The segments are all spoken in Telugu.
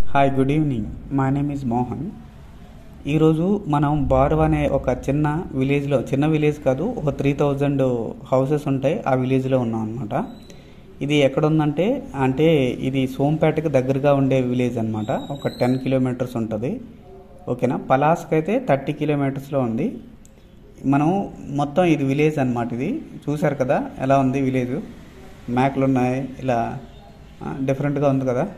hi good evening my name is Mohan ఈరోజు మనం బారు అనే ఒక చిన్న విలేజ్లో చిన్న విలేజ్ కాదు ఒక త్రీ థౌజండ్ హౌసెస్ ఉంటాయి ఆ విలేజ్లో ఉన్నాం అనమాట ఇది ఎక్కడ ఉందంటే అంటే ఇది సోంపేటకి దగ్గరగా ఉండే విలేజ్ అనమాట ఒక టెన్ కిలోమీటర్స్ ఉంటుంది ఓకేనా పలాస్కి అయితే థర్టీ కిలోమీటర్స్లో ఉంది మనం మొత్తం ఇది విలేజ్ అనమాట ఇది చూశారు కదా ఎలా ఉంది విలేజ్ మేకలు ఉన్నాయి ఇలా డిఫరెంట్గా ఉంది కదా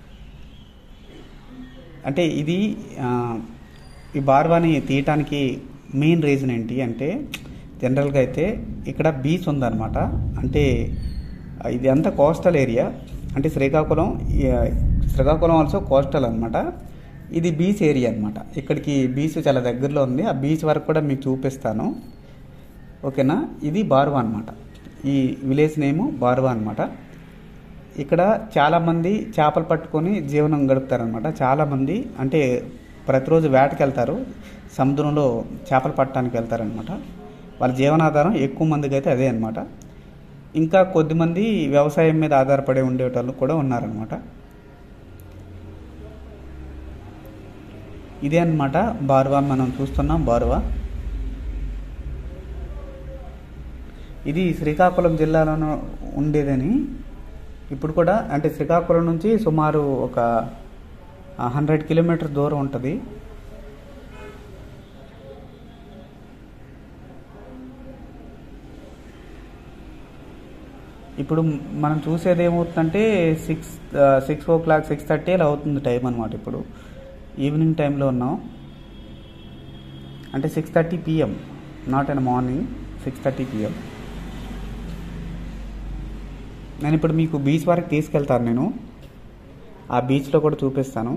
అంటే ఇది ఆ, ఈ బార్వాని తీయటానికి మెయిన్ రీజన్ ఏంటి అంటే జనరల్గా అయితే ఇక్కడ బీచ్ ఉందన్నమాట అంటే ఇది అంతా కోస్టల్ ఏరియా అంటే శ్రీకాకుళం ఈ, శ్రీకాకుళం ఆల్సో కోస్టల్ అనమాట ఇది బీచ్ ఏరియా అనమాట ఇక్కడికి బీచ్ చాలా దగ్గరలో ఉంది ఆ బీచ్ వరకు కూడా మీకు చూపిస్తాను ఓకేనా ఇది బార్వా అనమాట ఈ విలేజ్ నేము బార్వా అనమాట ఇక్కడ చాలామంది చేపలు పట్టుకొని జీవనం గడుపుతారనమాట చాలామంది అంటే ప్రతిరోజు వేటకి వెళ్తారు సముద్రంలో చేపలు పట్టడానికి వెళ్తారనమాట వాళ్ళ జీవనాధారం ఎక్కువ మందికి అయితే అదే అనమాట ఇంకా కొద్దిమంది వ్యవసాయం మీద ఆధారపడి ఉండేటోళ్ళు కూడా ఉన్నారనమాట ఇదే అనమాట బార్వా మనం చూస్తున్నాం బార్వా ఇది శ్రీకాకుళం జిల్లాలోనూ ఉండేదని ఇప్పుడు కూడా అంటే శ్రీకాకుళం నుంచి సుమారు ఒక హండ్రెడ్ కిలోమీటర్ దూరం ఉంటుంది ఇప్పుడు మనం చూసేది ఏమవుతుందంటే six six o'clock six thirty అలా అవుతుంది టైం అనమాట ఇప్పుడు ఈవినింగ్ టైంలో ఉన్నాం అంటే six thirty PM not in morning six thirty PM నేను ఇప్పుడు మీకు బీచ్ వరకు తీసుకెళ్తాను నేను ఆ బీచ్లో కూడా చూపిస్తాను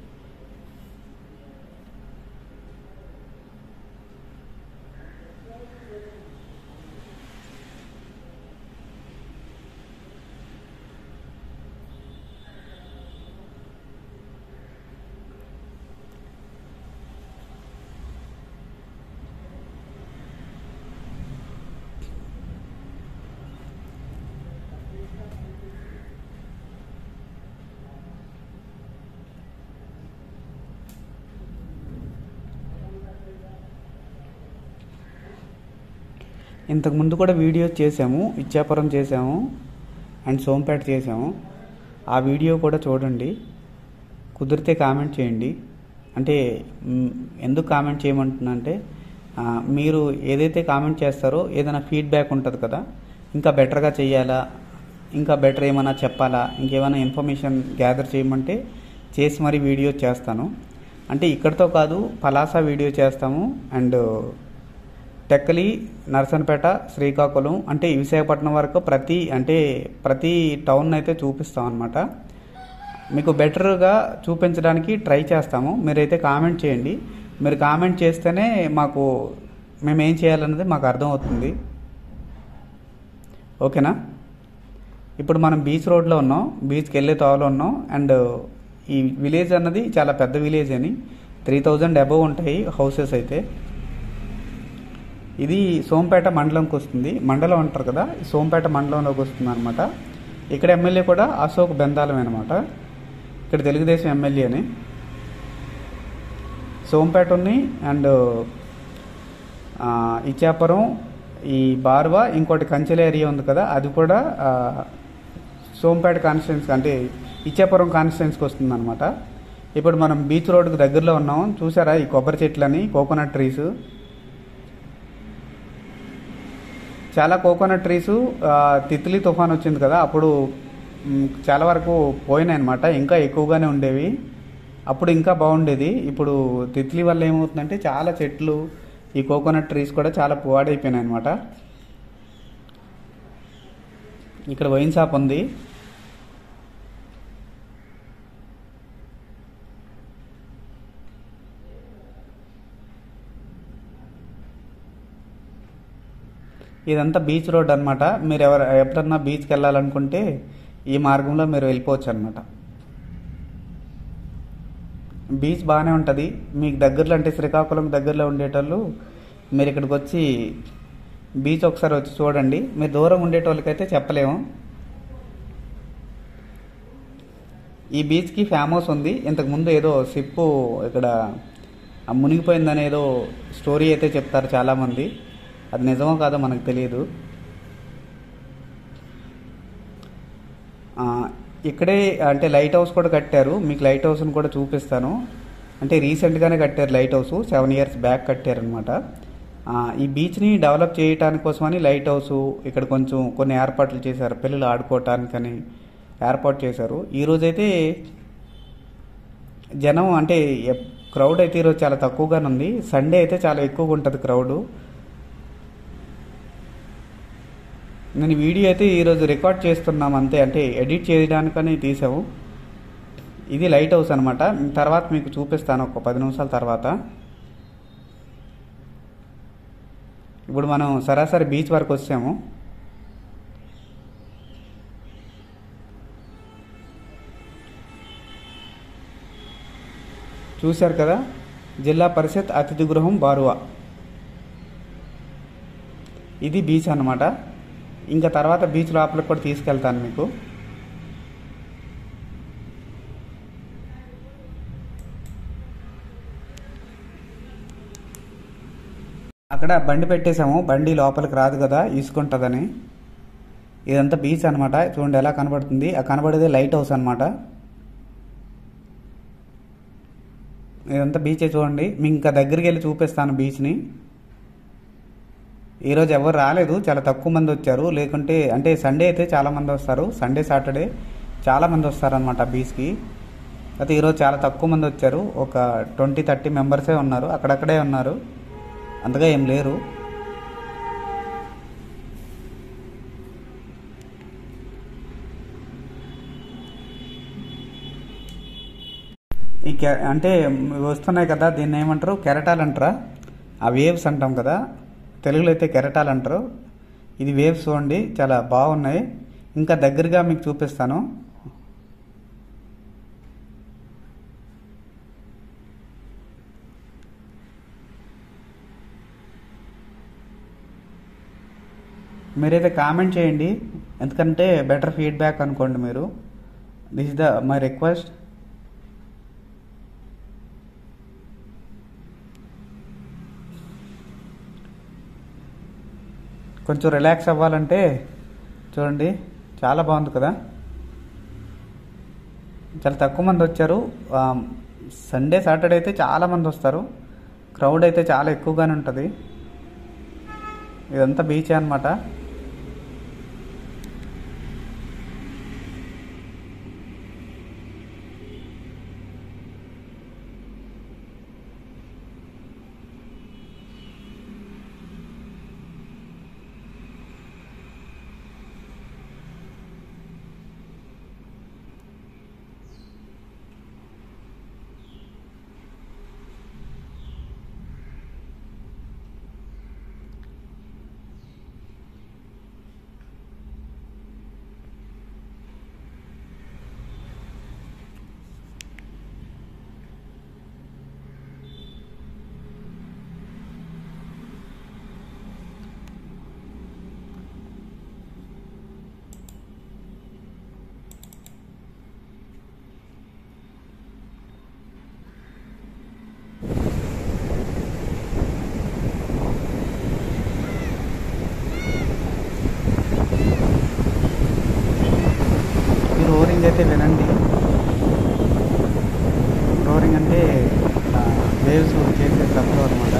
ఇంతకు ముందు కూడా వీడియోస్ చేసాము ఇచ్చాపురం చేసాము అండ్ సోంపేట చేసాము ఆ వీడియో కూడా చూడండి కుదిరితే కామెంట్ చేయండి అంటే మ్, ఎందుకు కామెంట్ చేయమంటున్నా అంటే ఆ, మీరు ఏదైతే కామెంట్ చేస్తారో ఏదైనా ఫీడ్బ్యాక్ ఉంటుంది కదా ఇంకా బెటర్గా చేయాలా ఇంకా బెటర్ ఏమైనా చెప్పాలా ఇంకేమైనా ఇన్ఫర్మేషన్ గ్యాదర్ చేయమంటే చేసి మరీ వీడియో చేస్తాను అంటే ఇక్కడితో కాదు పలాస వీడియో చేస్తాము అండ్ టెక్కలి నర్సన్పేట శ్రీకాకుళం అంటే ఈ విశాఖపట్నం వరకు ప్రతి అంటే ప్రతి టౌన్ అయితే చూపిస్తాం అనమాట మీకు బెటర్గా చూపించడానికి ట్రై చేస్తాము మీరైతే కామెంట్ చేయండి మీరు కామెంట్ చేస్తేనే మాకు మేము ఏం చేయాలన్నది మాకు అర్థమవుతుంది ఓకేనా ఇప్పుడు మనం బీచ్ రోడ్లో ఉన్నాం బీచ్కి వెళ్ళే తోవలో ఉన్నాం అండ్ ఈ విలేజ్ అన్నది చాలా పెద్ద విలేజ్ అని త్రీ థౌజండ్ అబవ్ ఉంటాయి హౌసెస్ అయితే ఇది సోంపేట మండలంకి వస్తుంది మండలం అంటారు కదా ఈ సోంపేట మండలంలోకి వస్తుంది అనమాట ఇక్కడ ఎమ్మెల్యే కూడా అశోక్ బెందాలం అనమాట ఇక్కడ తెలుగుదేశం ఎమ్మెల్యేని సోంపేట ఉంది అండ్ ఆ, ఇచ్చాపురం ఈ బార్వా ఇంకోటి కంచెల ఏరియా ఉంది కదా అది కూడా ఆ, సోంపేట కాన్స్టిట్యున్సీ అంటే ఇచ్చాపురం కాన్స్టిట్యున్సీకి వస్తుంది అనమాట ఇప్పుడు మనం బీచ్ రోడ్కి దగ్గరలో ఉన్నాం చూసారా ఈ కొబ్బరి చెట్లని కోకోనట్ ట్రీస్ చాలా కోకోనట్ ట్రీస్ తిత్లీ తుఫాన్ వచ్చింది కదా అప్పుడు మ్, చాలా వరకు పోయినాయి అనమాట ఇంకా ఎక్కువగానే ఉండేవి అప్పుడు ఇంకా బాగుండేది ఇప్పుడు తిత్లీ వల్ల ఏమవుతుందంటే చాలా చెట్లు ఈ కోకోనట్ ట్రీస్ కూడా చాలా పాడైపోయినాయి అనమాట ఇక్కడ వైన్ షాప్ ఉంది ఇదంతా బీచ్ రోడ్ అనమాట మీరు ఎవరు ఎప్పుడన్నా బీచ్కి వెళ్ళాలనుకుంటే ఈ మార్గంలో మీరు వెళ్ళిపోవచ్చు అనమాట బీచ్ బాగానే ఉంటుంది మీకు దగ్గరలో అంటే శ్రీకాకుళం దగ్గరలో ఉండేటోళ్ళు మీరు ఇక్కడికి వచ్చి బీచ్ ఒకసారి వచ్చి చూడండి మీరు దూరం ఉండేటోళ్ళకైతే చెప్పలేము ఈ బీచ్కి ఫేమస్ ఉంది ఇంతకుముందు ఏదో సిప్పు ఇక్కడ ఆ మునిగిపోయిందని ఏదో స్టోరీ అయితే చెప్తారు చాలామంది అది నిజమో కాదో మనకు తెలియదు ఆ, ఇక్కడే అంటే లైట్ హౌస్ కూడా కట్టారు మీకు లైట్ హౌస్ని కూడా చూపిస్తాను అంటే రీసెంట్గానే కట్టారు light house seven years back కట్టారనమాట ఈ బీచ్ని డెవలప్ చేయడానికి కోసమని లైట్ హౌస్ ఇక్కడ కొంచెం కొన్ని ఏర్పాట్లు చేశారు పిల్లలు ఆడుకోవటానికని ఏర్పాటు చేశారు ఈరోజైతే జనం అంటే క్రౌడ్ అయితే ఈరోజు చాలా తక్కువగానే ఉంది సండే అయితే చాలా ఎక్కువగా ఉంటుంది క్రౌడ్ నేను వీడియో అయితే ఈరోజు రికార్డ్ చేస్తున్నాం అంతే అంటే ఎడిట్ చేయడానికని తీసాము ఇది లైట్ హౌస్ అనమాట తర్వాత మీకు చూపిస్తాను ఒక పది నిమిషాల తర్వాత ఇప్పుడు మనం సరాసరి బీచ్ వరకు వచ్చాము చూశారు కదా జిల్లా పరిషత్ అతిథి గృహం బారువా ఇది బీచ్ అన్నమాట ఇంకా తర్వాత బీచ్ లోపలికి కూడా తీసుకెళ్తాను మీకు అక్కడ బండి పెట్టేశాము బండి లోపలికి రాదు కదా ఈసుకుంటుందని ఇదంతా బీచ్ అనమాట చూడండి ఎలా కనబడుతుంది ఆ కనబడేది లైట్ హౌస్ అనమాట ఇదంతా బీచే చూడండి మీకు ఇంకా దగ్గరికి వెళ్ళి చూపిస్తాను బీచ్ని ఈరోజు ఎవరు రాలేదు చాలా తక్కువ మంది వచ్చారు లేకుంటే అంటే సండే అయితే చాలా మంది వస్తారు సండే సాటర్డే చాలా మంది వస్తారనమాట బీచ్కి అయితే ఈరోజు చాలా తక్కువ మంది వచ్చారు ఒక ట్వంటీ థర్టీ మెంబర్సే ఉన్నారు అక్కడక్కడే ఉన్నారు అంతగా ఏం లేరు ఈ కె అంటే వస్తున్నాయి కదా దీన్ని ఏమంటారు కెరటాలు అంటారా ఆ వేవ్స్ అంటాం కదా తెలుగులో అయితే కెరటాలు అంటారు ఇది వేవ్స్ చూడండి చాలా బాగున్నాయి ఇంకా దగ్గరగా మీకు చూపిస్తాను మీరైతే కామెంట్ చేయండి ఎందుకంటే బెటర్ ఫీడ్బ్యాక్ అనుకోండి మీరు this is the my request కొంచెం రిలాక్స్ అవ్వాలంటే చూడండి చాలా బాగుంది కదా చాలా తక్కువ మంది వచ్చారు ఆ, సండే సాటర్డే అయితే చాలా మంది వస్తారు క్రౌడ్ అయితే చాలా ఎక్కువగానే ఉంటుంది ఇదంతా బీచ్ అనమాట మీరు రోరింగ్ అయితే వినండి రోరింగ్ అంటే వేవ్స్ చేసే శబ్దం అనమాట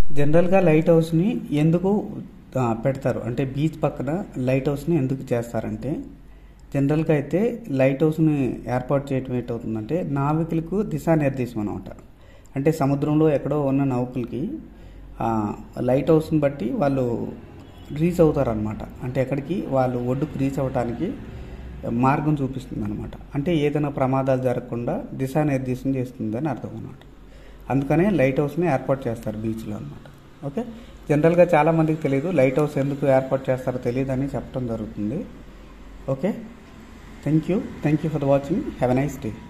జనరల్గా లైట్ హౌస్ని ఎందుకు ఆ, పెడతారు అంటే బీచ్ పక్కన లైట్ హౌస్ని ఎందుకు చేస్తారంటే జనరల్గా అయితే లైట్ హౌస్ని ఏర్పాటు చేయటం ఏంటవుతుందంటే నావికులకు దిశానిర్దేశం అనమాట అంటే సముద్రంలో ఎక్కడో ఉన్న నౌకలకి ఆ, లైట్ హౌస్ని బట్టి వాళ్ళు రీచ్ అవుతారనమాట అంటే ఎక్కడికి వాళ్ళు ఒడ్డుకు రీచ్ అవ్వడానికి మార్గం చూపిస్తుంది అనమాట అంటే ఏదైనా ప్రమాదాలు జరగకుండా దిశానిర్దేశం చేస్తుందని అర్థం అనమాట అందుకనే లైట్ హౌస్ని ఏర్పాటు చేస్తారు బీచ్లో అనమాట ఓకే జనరల్గా చాలామందికి తెలియదు లైట్ హౌస్ ఎందుకు ఏర్పాటు చేస్తారో తెలియదు అని చెప్పడం జరుగుతుంది okay thank you thank you for the watching have a nice day